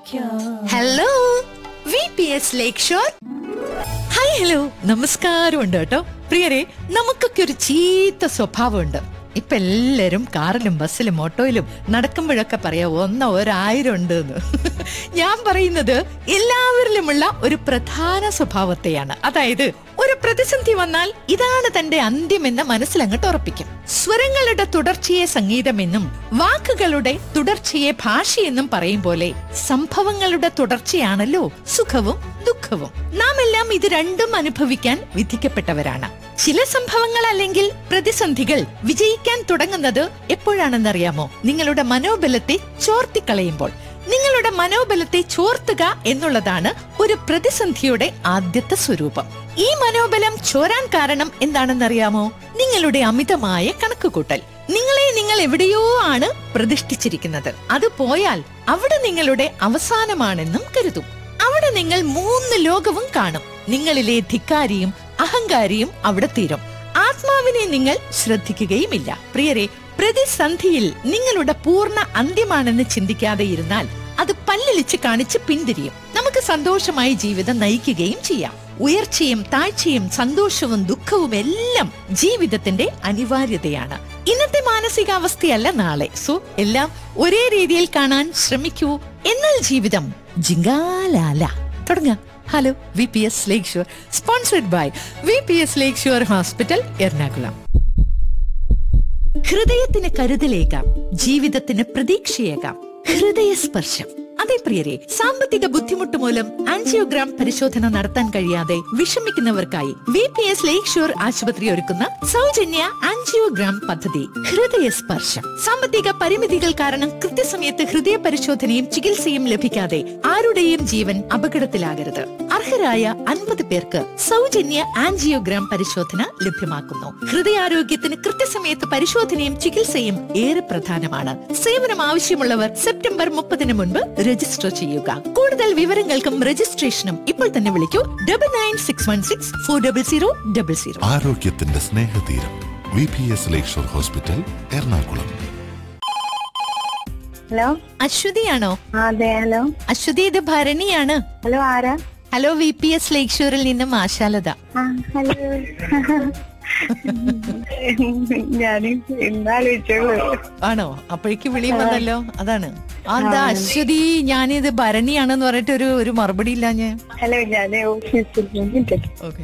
hello V P S Lakeshore hi hello നമസ്കാരം ഉണ്ട് കേട്ടോ പ്രിയരെ നമുക്കൊക്കെ ഒരു ചീത്ത സ്വഭാവമുണ്ട് ഇപ്പൊ എല്ലാരും കാറിലും ബസ്സിലും ഓട്ടോയിലും നടക്കുമ്പോഴൊക്കെ പറയാ ഒന്നോ ഒരായിരം ഉണ്ട് എന്ന് ഞാൻ പറയുന്നത് എല്ലാവരിലുമുള്ള ഒരു പ്രധാന സ്വഭാവത്തെയാണ് അതായത് ഒരു പ്രതിസന്ധി വന്നാൽ ഇതാണ് തന്റെ അന്ത്യമെന്ന് മനസ്സിലങ്ങോട്ട് ഉറപ്പിക്കും സ്വരങ്ങളുടെ തുടർച്ചയെ സംഗീതമെന്നും വാക്കുകളുടെ തുടർച്ചയെ ഭാഷയെന്നും പറയും പോലെ സംഭവങ്ങളുടെ തുടർച്ചയാണല്ലോ സുഖവും ദുഃഖവും നാം എല്ലാം ഇത് രണ്ടും അനുഭവിക്കാൻ വിധിക്കപ്പെട്ടവരാണ് ചില സംഭവങ്ങൾ അല്ലെങ്കിൽ പ്രതിസന്ധികൾ വിജയിക്കാൻ തുടങ്ങുന്നത് എപ്പോഴാണെന്നറിയാമോ നിങ്ങളുടെ മനോബലത്തെ ചോർത്തിക്കളയുമ്പോൾ നിങ്ങളുടെ മനോബലത്തെ ചോർത്തുക എന്നുള്ളതാണ് ഒരു പ്രതിസന്ധിയുടെ ആദ്യത്തെ സ്വരൂപം ഈ മനോബലം ചോരാൻ കാരണം എന്താണെന്നറിയാമോ നിങ്ങളുടെ അമിതമായ കണക്കുകൂട്ടൽ നിങ്ങളെ നിങ്ങൾ എവിടെയോ ആണ് പ്രതിഷ്ഠിച്ചിരിക്കുന്നത് അത് പോയാൽ അവിടെ നിങ്ങളുടെ അവസാനമാണെന്നും കരുതും അവിടെ നിങ്ങൾ മൂന്ന് ലോകവും കാണും നിങ്ങളിലെ ധിക്കാരിയും അഹങ്കാരിയും അവിടെ തീരും ആത്മാവിനെ നിങ്ങൾ ശ്രദ്ധിക്കുകയുമില്ല പ്രിയരെ പ്രതിസന്ധിയിൽ നിങ്ങളുടെ പൂർണ്ണ അന്ത്യമാണെന്ന് ചിന്തിക്കാതെ ഇരുന്നാൽ അത് പല്ലിളിച്ച് കാണിച്ച് പിന്തിരിയും നമുക്ക് സന്തോഷമായി ജീവിതം നയിക്കുകയും ചെയ്യാം ഉയർച്ചയും താഴ്ചയും സന്തോഷവും ദുഃഖവും എല്ലാം ജീവിതത്തിന്റെ അനിവാര്യതയാണ് ഇന്നത്തെ മാനസികാവസ്ഥയല്ല നാളെ സോ എല്ലാം ഒരേ രീതിയിൽ കാണാൻ ശ്രമിക്കൂ എന്നാൽ ജീവിതം ജിങ്കാലാല തുടങ്ങാം hello V P S Lakeshore sponsored by V P S Lakeshore hospital Ernakulam ഹൃദയത്തിന് കരുതലേകാം ജീവിതത്തിന് പ്രതീക്ഷയേകാം ഹൃദയസ്പർശം അതെ പ്രിയരെ സാമ്പത്തിക ബുദ്ധിമുട്ട് മൂലം ആൻജിയോഗ്രാം പരിശോധന നടത്താൻ കഴിയാതെ വിഷമിക്കുന്നവർക്കായി V P S Lakeshore ആശുപത്രി ഒരുക്കുന്ന സൗജന്യ ആൻജിയോഗ്രാം പദ്ധതി ഹൃദയസ്പർശം സാമ്പത്തിക പരിമിതികൾ കാരണം കൃത്യസമയത്ത് ഹൃദയ പരിശോധനയും ചികിത്സയും ലഭിക്കാതെ ആരുടെയും ജീവൻ അപകടത്തിലാകരുത് അർഹരായ അൻപത് പേർക്ക് സൗജന്യ ആൻജിയോഗ്രാം പരിശോധന ലഭ്യമാക്കുന്നു ഹൃദയാരോഗ്യത്തിന് കൃത്യസമയത്ത് പരിശോധനയും ചികിത്സയും ഏറെ പ്രധാനമാണ് സേവനം ആവശ്യമുള്ളവർ സെപ്റ്റംബർ മുപ്പതിന് മുൻപ് രജിസ്റ്റർ ചെയ്യുക കൂടുതൽ വിവരങ്ങൾക്കും രജിസ്ട്രേഷനും ഇപ്പോൾ തന്നെ വിളിക്കൂ double nine six one six four double zero double zero ആരോഗ്യത്തിന്റെ സ്നേഹതീരം V P S Lakeshore hospital Ernakulam hello അശ്വതിയാണോ ആ, അതെ ഹലോ അശ്വതി ഇത് ഭരണിയാണ് ഹലോ ആരാ ഹലോ വി പി എസ് ലേക്ഷൂരിൽ നിന്നും ആശാലത ആ ഹലോ ഞാൻ ഇന്നാലോചിച്ചോളൂ ആണോ അപ്പോഴേക്ക് വിളി വന്നല്ലോ അതാണ് അതാ അശ്വതി ഞാനിത് ഭരണിയാണെന്ന് പറഞ്ഞിട്ട് ഒരു ഒരു മറുപടി ഇല്ലാഞ്ഞ് ഹലോ ഞാൻ ഓഫീസിൽ ഓക്കെ